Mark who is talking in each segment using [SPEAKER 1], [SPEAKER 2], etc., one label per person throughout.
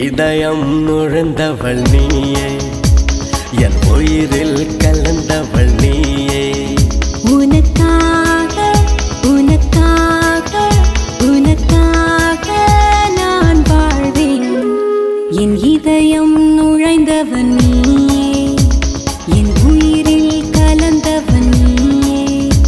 [SPEAKER 1] இதயம் நுழைந்தவள் நீயே என் உயிரில் கலந்தவள் நீயே
[SPEAKER 2] உனக்காக உனக்காக உனக்காக நான் வாழ்வேன் என் இதயம் நுழைந்தவன் நீயே என் உயிரில் கலந்தவன் நீயே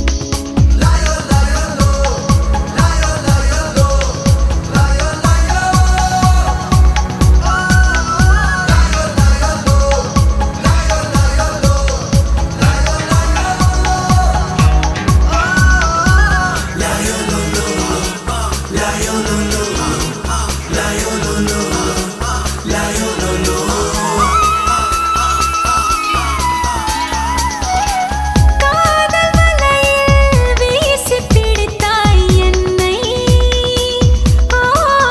[SPEAKER 2] காதல் வலையில் வீசி பிடித்தாய் என்னை ஆ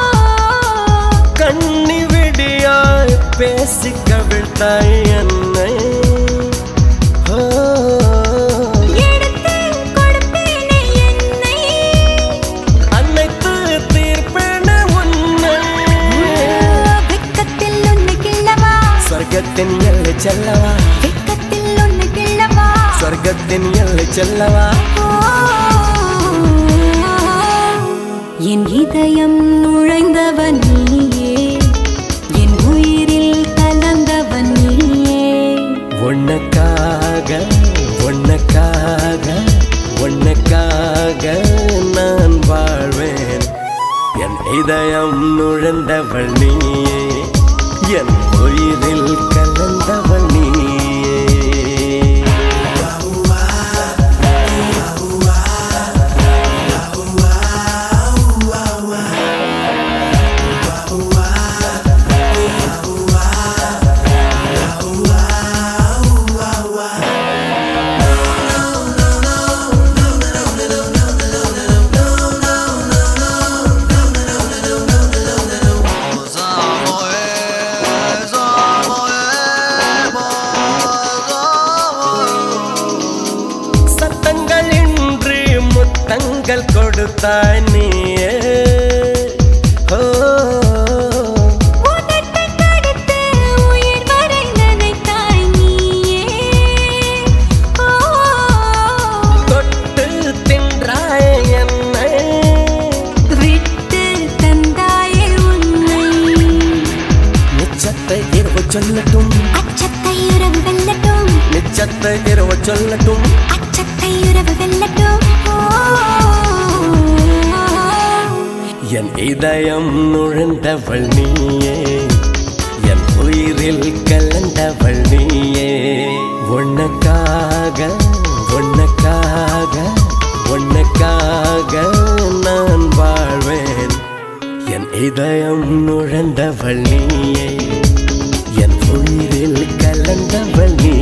[SPEAKER 1] கண்ணி விடியாய் பேசி கவிழ்த்தாய் என்னை ஓ,
[SPEAKER 2] எடுத்து கொடுப்பேனே என்னை
[SPEAKER 1] அனைத்து தீர்ப்பென உன்னை
[SPEAKER 2] வெக்கத்தில் உன்னை கிள்ளவா
[SPEAKER 1] சொர்க்கத்தின் எல்லை செல்லவா
[SPEAKER 2] வெக்கத்தில் உன்னை கிள்ளவா
[SPEAKER 1] சொர்க்கத்தின் எல்லை செல்லவா
[SPEAKER 2] என் இதயம் நுழைந்தவன் நீயே என் உயிரில் கலந்தவன் நீயே
[SPEAKER 1] உனக்காக உனக்காக உனக்காக நான் வாழ்வேன் என் இதயம் நுழைந்தவள் நீயே என் உயிரில் கலந்தவள் நீயே சத்தங்கள் இன்றி முத்தங்கள் கொடுத்தாய் நீயே ஓ,
[SPEAKER 2] உதட்டை கடித்து உயிர் வரை நினைத்தாய் நீயே ஓ
[SPEAKER 1] தொட்டு தின்றாய் என்னை
[SPEAKER 2] விட்டு தந்தாயே உன்னை
[SPEAKER 1] நிச்சத்தை இரவு சொல்லட்டும்
[SPEAKER 2] அச்சத்தை உறவு வெல்லட்டும்
[SPEAKER 1] நிச்சத்தை இரவு சொல்லட்டும்
[SPEAKER 2] அச்சத்தை உறவு வெல்லட்டும் ஓ
[SPEAKER 1] என் இதயம் நுழைந்தவள் நீயே என் உயிரில் கலந்தவள் நீயே உனக்காக உனக்காக உனக்காக நான் வாழ்வேன் என் இதயம் நுழைந்தவள் நீயே என் உயிரில் கலந்தவள் நீ